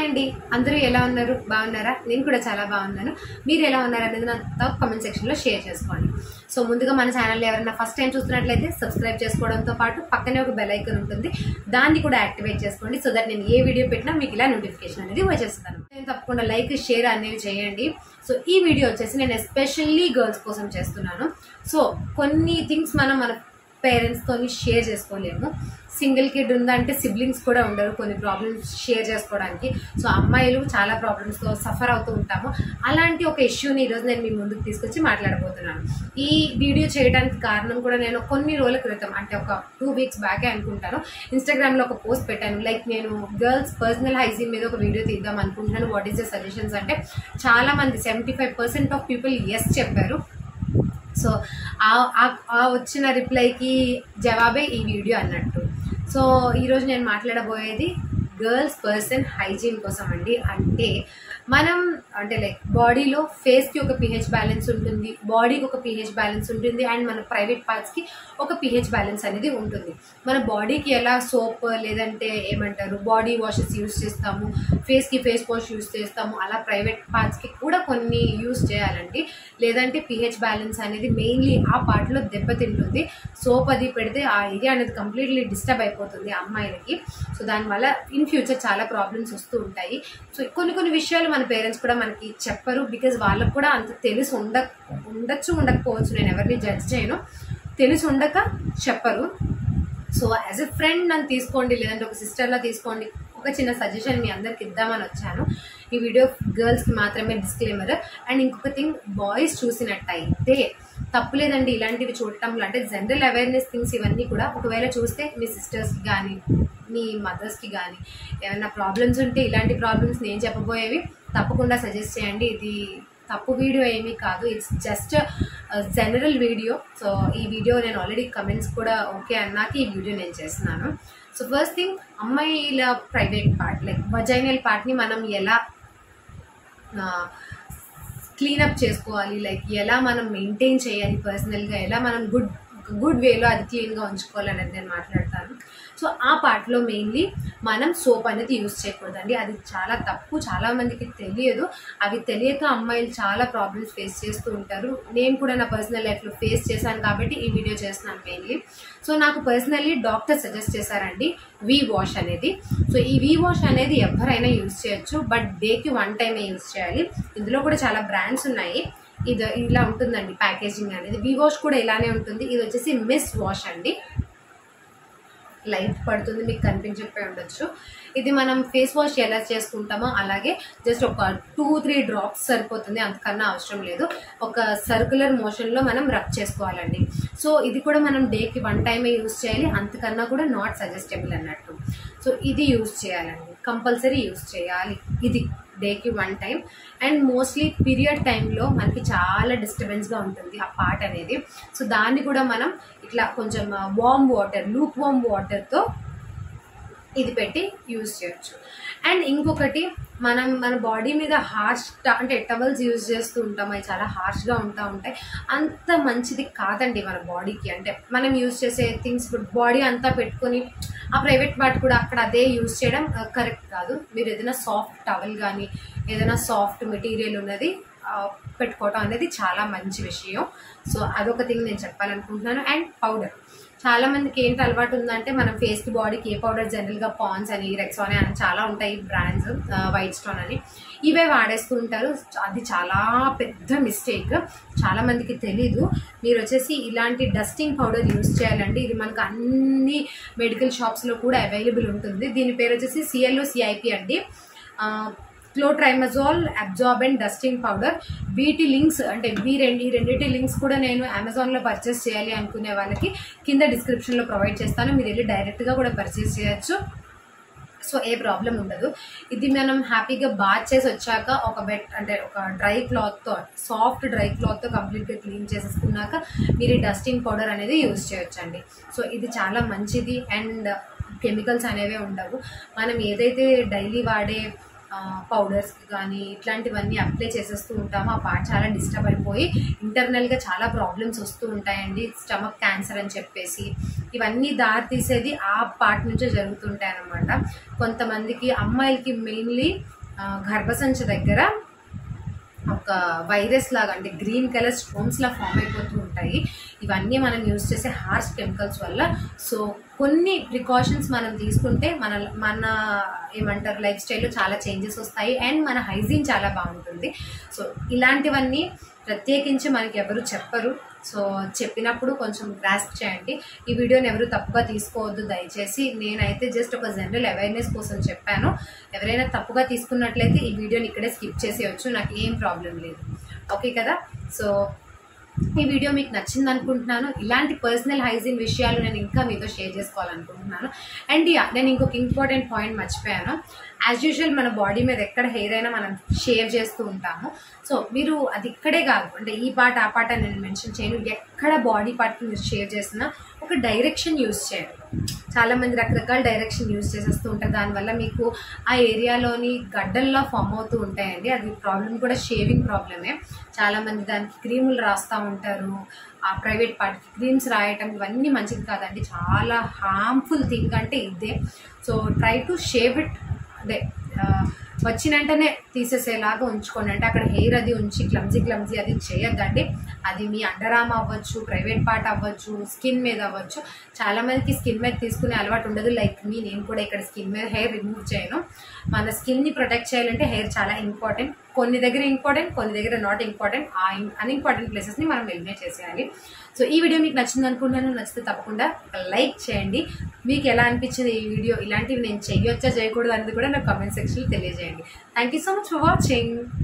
hi అండి అందరూ ఎలా ఉన్నారు బాగున్నారా నేను కూడా చాలా బాగున్నాను మీరు ఎలా ఉన్నారు అనేది నాతో కామెంట్ సెక్షన్లో షేర్ చేసుకోండి సో ముందుగా మన ఛానల్ ఎవరైనా ఫస్ట్ టైం చూస్తున్నట్లయితే సబ్స్క్రైబ్ చేసుకోవడంతో పాటు పక్కనే ఒక బెల్ ఐకన్ ఉంటుంది దాన్ని కూడా యాక్టివేట్ చేసుకోండి సో దట్ నేను ఏ వీడియో పెట్టినా మీకు ఇలా నోటిఫికేషన్ అనేది వచ్చేస్తాను నేను తప్పకుండా లైక్ షేర్ అనేవి చేయండి సో ఈ వీడియో వచ్చేసి నేను ఎస్పెషల్లీ గర్ల్స్ కోసం చేస్తున్నాను సో కొన్ని థింగ్స్ మనం మన పేరెంట్స్తో షేర్ చేసుకోలేము సింగిల్ కిడ్ ఉందంటే సిబ్లింగ్స్ కూడా ఉండరు కొన్ని ప్రాబ్లమ్స్ షేర్ చేసుకోవడానికి సో అమ్మాయిలు చాలా ప్రాబ్లమ్స్తో సఫర్ అవుతూ ఉంటాము అలాంటి ఒక ఇష్యూని ఈరోజు నేను మీ ముందుకు తీసుకొచ్చి మాట్లాడబోతున్నాను ఈ వీడియో చేయడానికి కారణం కూడా నేను కొన్ని రోజుల క్రితం అంటే ఒక టూ వీక్స్ బ్యాకే అనుకుంటాను ఇన్స్టాగ్రామ్లో ఒక పోస్ట్ పెట్టాను లైక్ నేను గర్ల్స్ పర్సనల్ హైజీన్ మీద ఒక వీడియో తీద్దాం అనుకుంటున్నాను వాట్ ఈస్ ద సజెషన్స్ అంటే చాలా మంది seventy five percent of people yes చెప్పారు సో ఆ- ఆ- ఆ వచ్చిన రిప్లైకి జవాబే ఈ వీడియో అన్నట్టు సో ఈరోజు నేను మాట్లాడబోయేది గర్ల్స్ పర్సన్ హైజీన్ కోసం అండి అంటే మనం అంటే లైక్ బాడీలో ఫేస్కి ఒక పిహెచ్ బ్యాలెన్స్ ఉంటుంది బాడీకి ఒక పిహెచ్ బ్యాలెన్స్ ఉంటుంది అండ్ మన ప్రైవేట్ పార్ట్స్కి ఒక పిహెచ్ బ్యాలెన్స్ అనేది ఉంటుంది మన బాడీకి ఎలా సోప్ లేదంటే ఏమంటారు బాడీ వాషెస్ యూస్ చేస్తాము ఫేస్కి ఫేస్ వాష్ యూస్ చేస్తాము అలా ప్రైవేట్ పార్ట్స్కి కూడా కొన్ని యూస్ చేయాలండి లేదంటే పిహెచ్ బ్యాలెన్స్ అనేది మెయిన్లీ ఆ పార్ట్లో దెబ్బతింటుంది సోప్ అది పెడితే ఆ ఏరియా అనేది కంప్లీట్లీ డిస్టర్బ్ అయిపోతుంది ఆ అమ్మాయిలకి సో దానివల్ల ఇన్ ఫ్యూచర్ చాలా ప్రాబ్లమ్స్ వస్తూ ఉంటాయి సో కొన్ని కొన్ని విషయాలు మన పేరెంట్స్ కూడా మనకి చెప్పరు బికాజ్ వాళ్ళకు కూడా అంత తెలిసి ఉండ ఉండొచ్చు ఉండకపోవచ్చు నేను ఎవరిని జడ్జ్ చేయను తెలిసి ఉండక చెప్పరు సో యాజ్ ఎ ఫ్రెండ్ నన్ను తీసుకోండి లేదంటే ఒక సిస్టర్లా తీసుకోండి ఒక చిన్న సజెషన్ మీ అందరికి ఇద్దామని వచ్చాను ఈ వీడియో గర్ల్స్కి మాత్రమే డిస్క్లైమర్ అండ్ ఇంకొక థింగ్ బాయ్స్ చూసినట్టయితే తప్పులేదండి ఇలాంటివి చూడటంలో అంటే జనరల్ అవేర్నెస్ థింగ్స్ ఇవన్నీ కూడా ఒకవేళ చూస్తే మీ సిస్టర్స్కి కానీ మీ మదర్స్కి కానీ ఏమైనా ప్రాబ్లమ్స్ ఉంటే ఇలాంటి ప్రాబ్లమ్స్ నేను చెప్పబోయేవి తప్పకుండా సజెస్ట్ చేయండి ఇది తప్పు వీడియో ఏమీ కాదు it's just general video so ఈ వీడియో నేను ఆల్రెడీ కమెంట్స్ కూడా ఓకే అన్నాక ఈ వీడియో నేను చేస్తున్నాను సో ఫస్ట్ థింగ్ అమ్మాయిల ప్రైవేట్ పార్ట్ లైక్ వజైనల్ పార్ట్ని మనం ఎలా క్లీనప్ చేసుకోవాలి లైక్ ఎలా మనం మెయింటైన్ చేయాలి పర్సనల్గా ఎలా మనం గుడ్ గుడ్ వేలో అది క్లీన్గా ఉంచుకోవాలి అనేది నేను మాట్లాడతాను సో ఆ పార్ట్లో మెయిన్లీ మనం సోప్ అనేది యూస్ చేయకూడదండి అది చాలా తప్పు చాలా మందికి తెలియదు అవి తెలియక అమ్మాయిలు చాలా ప్రాబ్లమ్స్ ఫేస్ చేస్తూ ఉంటారు నేను కూడా నా పర్సనల్ లైఫ్లో ఫేస్ చేశాను కాబట్టి ఈ వీడియో చేస్తున్నాను మెయిన్లీ సో నాకు పర్సనల్లీ డాక్టర్ సజెస్ట్ చేశారండి వి వాష్ అనేది సో ఈ వి వాష్ అనేది ఎవరైనా యూస్ చేయొచ్చు బట్ డేకి వన్ టైమే యూస్ చేయాలి ఇందులో కూడా చాలా బ్రాండ్స్ ఉన్నాయి ఇది ఇలా ఉంటుందండి ప్యాకేజింగ్ అనేది వి వాష్ కూడా ఇలానే ఉంటుంది ఇది వచ్చేసి మిస్ వాష్ అండి లైట్ పడుతుంది మీకు కనిపించకపోయి ఉండొచ్చు ఇది మనం ఫేస్ వాష్ ఎలా చేసుకుంటామో అలాగే జస్ట్ ఒక టూ త్రీ డ్రాప్స్ సరిపోతుంది అంతకన్నా అవసరం లేదు ఒక సర్క్యులర్ మోషన్లో మనం రబ్ చేసుకోవాలండి సో ఇది కూడా మనం డేకి వన్ టైమే యూస్ చేయాలి అంతకన్నా కూడా నాట్ సజెస్టబుల్ అన్నట్టు సో ఇది యూస్ చేయాలండి కంపల్సరీ యూస్ చేయాలి ఇది డేకి one time and mostly period టైంలో మనకి చాలా డిస్టర్బెన్స్గా ఉంటుంది ఆ పార్ట్ అనేది సో దాన్ని కూడా మనం ఇట్లా కొంచెం వామ్ వాటర్ లూక్ వామ్ వాటర్తో ఇది పెట్టి యూజ్ చేయొచ్చు అండ్ ఇంకొకటి మనం మన బాడీ మీద హార్ష్ అంటే టవల్స్ యూజ్ చేస్తూ ఉంటాం అవి చాలా హార్ష్గా ఉంటా ఉంటాయి అంత మంచిది కాదండి మన బాడీకి అంటే మనం యూజ్ చేసే థింగ్స్ బాడీ అంతా పెట్టుకొని ఆ ప్రైవేట్ పార్ట్ కూడా అక్కడ అదే యూజ్ చేయడం కరెక్ట్ కాదు మీరు ఏదైనా సాఫ్ట్ టవల్ కానీ ఏదైనా సాఫ్ట్ మెటీరియల్ ఉన్నది ఆ, పెట్టుకోవటం అనేది చాలా మంచి విషయం సో అదొక థింగ్ నేను చెప్పాలనుకుంటున్నాను అండ్ పౌడర్ చాలా మందికి ఏంటి అలవాటు ఉందంటే మనం ఫేస్కి బాడీకి ఏ పౌడర్ జనరల్గా పాన్స్ అని రెక్సాన్ అని చాలా ఉంటాయి బ్రాండ్స్ వైట్ స్టోన్ అని ఇవే వాడేస్తూ ఉంటారు అది చాలా పెద్ద మిస్టేక్ చాలా మందికి తెలీదు మీరు వచ్చేసి ఇలాంటి డస్టింగ్ పౌడర్ యూస్ చేయాలండి ఇది మనకు అన్ని మెడికల్ షాప్స్లో కూడా అవైలబుల్ ఉంటుంది దీని పేరు వచ్చేసి సిఎల్ఓ సిఐపి అండి ah, clotrimazole absorbent dusting powder వీటి లింక్స్ అంటే ఈ రెండు ఈ రెండింటి లింక్స్ కూడా నేను అమెజాన్లో పర్చేస్ చేయాలి అనుకునే వాళ్ళకి కింద డిస్క్రిప్షన్లో ప్రొవైడ్ చేస్తాను మీరు వెళ్ళి డైరెక్ట్గా కూడా పర్చేస్ చేయొచ్చు సో ఏ ప్రాబ్లం ఉండదు ఇది మనం హ్యాపీగా బాత్ చేసి వచ్చాక ఒక బెట్ అంటే ఒక డ్రై క్లాత్తో సాఫ్ట్ డ్రై క్లాత్తో కంప్లీట్గా క్లీన్ చేసేసుకున్నాక మీరు ఈ డస్టింగ్ పౌడర్ అనేది యూజ్ చేయొచ్చండి సో ఇది చాలా మంచిది అండ్ కెమికల్స్ అనేవే ఉండవు మనం ఏదైతే డైలీ వాడే పౌడర్స్ కానీ ఇట్లాంటివన్నీ అప్లై చేసేస్తూ ఉంటాము ఆ పార్ట్ చాలా డిస్టర్బ్ అయిపోయి ఇంటర్నల్గా చాలా ప్రాబ్లమ్స్ వస్తూ ఉంటాయండి స్టమక్ క్యాన్సర్ అని చెప్పేసి ఇవన్నీ దారి తీసేది ఆ పార్ట్ నుంచే జరుగుతుంటాయి అన్నమాట కొంతమందికి అమ్మాయిలకి మెయిన్లీ గర్భసంచి దగ్గర ఒక వైరస్ లాగా అంటే గ్రీన్ కలర్ స్టోన్స్ లా ఫామ్ అయిపోతూ ఉంటాయి ఇవన్నీ మనం యూజ్ చేసే హార్ష్ కెమికల్స్ వల్ల సో కొన్ని ప్రికాషన్స్ మనం తీసుకుంటే మన మన ఏమంటారు లైఫ్ స్టైల్లో చాలా చేంజెస్ వస్తాయి అండ్ మన హైజీన్ చాలా బాగుంటుంది సో ఇలాంటివన్నీ ప్రత్యేకించి మనకి ఎవరు చెప్పరు సో చెప్పినప్పుడు కొంచెం గ్రాస్ప్ చేయండి ఈ వీడియోని ఎవరు తప్పుగా తీసుకోవద్దు దయచేసి నేనైతే జస్ట్ ఒక జనరల్ అవేర్నెస్ కోసం చెప్పాను ఎవరైనా తప్పుగా తీసుకున్నట్లయితే ఈ వీడియోని ఇక్కడే స్కిప్ చేసేయచ్చు నాకు ఏం ప్రాబ్లం లేదు ఓకే కదా సో ఈ వీడియో మీకు నచ్చింది అనుకుంటున్నాను ఇలాంటి పర్సనల్ హైజీన్ విషయాలు నేను ఇంకా మీతో షేర్ చేసుకోవాలనుకుంటున్నాను అండ్ యా నేను ఇంకొక ఇంపార్టెంట్ పాయింట్ మర్చిపోయాను యాజ్ యూజువల్ మన బాడీ మీద ఎక్కడ హెయిర్ అయినా మనం షేవ్ చేస్తూ ఉంటాము సో మీరు అది ఇక్కడే కాదు అంటే ఈ పార్ట్ ఆ పార్ట్ అని నేను మెన్షన్ చేయను ఎక్కడ బాడీ పార్ట్కి మీరు షేవ్ చేసినా ఒక డైరెక్షన్ యూజ్ చేయండి చాలా మంది రకరకాల డైరెక్షన్ యూజ్ చేసేస్తూ ఉంటారు దానివల్ల మీకు ఆ ఏరియాలోని గడ్డల్లా ఫామ్ అవుతూ ఉంటాయండి అది ప్రాబ్లం కూడా షేవింగ్ ప్రాబ్లమే చాలా మంది దానికి క్రీములు రాస్తూ ఉంటారు ఆ ప్రైవేట్ పార్ట్కి క్రీమ్స్ రాయటం ఇవన్నీ మంచిది కాదండి చాలా హార్మ్ఫుల్ థింగ్ అంటే ఇదే so try to shave it అదే ఆ, వచ్చిన వెంటనే తీసేసేలాగా ఉంచుకోండి అంటే అక్కడ హెయిర్ అది ఉంచి క్లమ్జీ క్లమ్జీ అది చేయొద్దండి అది మీ అండర్ ఆర్మ్ అవ్వచ్చు ప్రైవేట్ పార్ట్ అవ్వచ్చు స్కిన్ మీద అవ్వచ్చు చాలా మందికి స్కిన్ మీద తీసుకునే అలవాటు ఉండదు లైక్ మీ నేను కూడా ఇక్కడ స్కిన్ మీద హెయిర్ రిమూవ్ చేయను మన స్కిన్ని ప్రొటెక్ట్ చేయాలంటే హెయిర్ చాలా ఇంపార్టెంట్ కొన్ని దగ్గర ఇంపార్టెంట్ కొన్ని దగ్గర నాట్ ఇంపార్టెంట్ ఆ అన్ఇంపార్టెంట్ ప్లేసెస్ని మనం ఎలిమినేట్ చేసేయాలి సో ఈ వీడియో మీకు నచ్చింది అనుకుంటున్నాను నచ్చితే తప్పకుండా ఒక లైక్ చేయండి మీకు ఎలా అనిపించింది ఈ వీడియో ఇలాంటివి నేను చేయొచ్చా చేయకూడదు అనేది కూడా నాకు కామెంట్ సెక్షన్లో తెలియజేయండి thank you so much for watching